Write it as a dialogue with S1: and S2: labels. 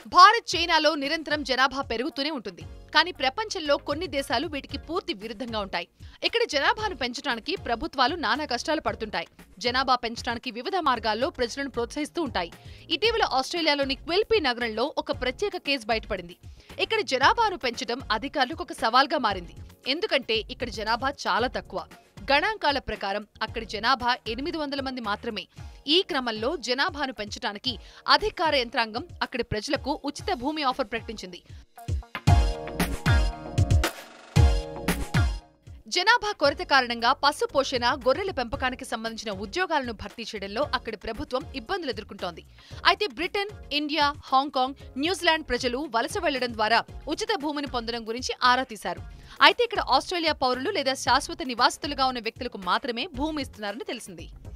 S1: భారత్ చైనాలో నిరంతరం జనాభా పెరుగుతూనే ఉంటుంది కానీ ప్రపంచంలో కొన్ని దేశాలు వీటికి పూర్తి విరుద్ధంగా ఉంటాయి ఇక్కడ జనాభాను పెంచడానికి ప్రభుత్వాలు నానా కష్టాలు పడుతుంటాయి జనాభా పెంచడానికి వివిధ మార్గాల్లో ప్రజలను ప్రోత్సహిస్తూ ఉంటాయి ఇటీవల ఆస్ట్రేలియాలోని క్విల్పీ నగరంలో ఒక ప్రత్యేక కేసు బయటపడింది ఇక్కడ జనాభాను పెంచడం అధికారులకు ఒక సవాల్గా మారింది ఎందుకంటే ఇక్కడ జనాభా చాలా తక్కువ గణాంకాల ప్రకారం అక్కడి జనాభా ఎనిమిది వందల మంది మాత్రమే ఈ క్రమంలో జనాభాను పెంచడానికి అధికార యంత్రాంగం అక్కడి ప్రజలకు ఉచిత భూమి ఆఫర్ ప్రకటించింది జనాభా కొరత కారణంగా పశు పోషణ గొర్రెల పెంపకానికి సంబంధించిన ఉద్యోగాలను భర్తీ చేయడంలో అక్కడి ప్రభుత్వం ఇబ్బందులు ఎదుర్కొంటోంది అయితే బ్రిటన్ ఇండియా హాంకాంగ్ న్యూజిలాండ్ ప్రజలు వలస వెళ్లడం ద్వారా ఉచిత భూమిని పొందడం గురించి ఆరా తీశారు అయితే ఇక్కడ ఆస్ట్రేలియా పౌరులు లేదా శాశ్వత నివాసితులుగా ఉన్న వ్యక్తులకు మాత్రమే భూమి ఇస్తున్నారని తెలిసింది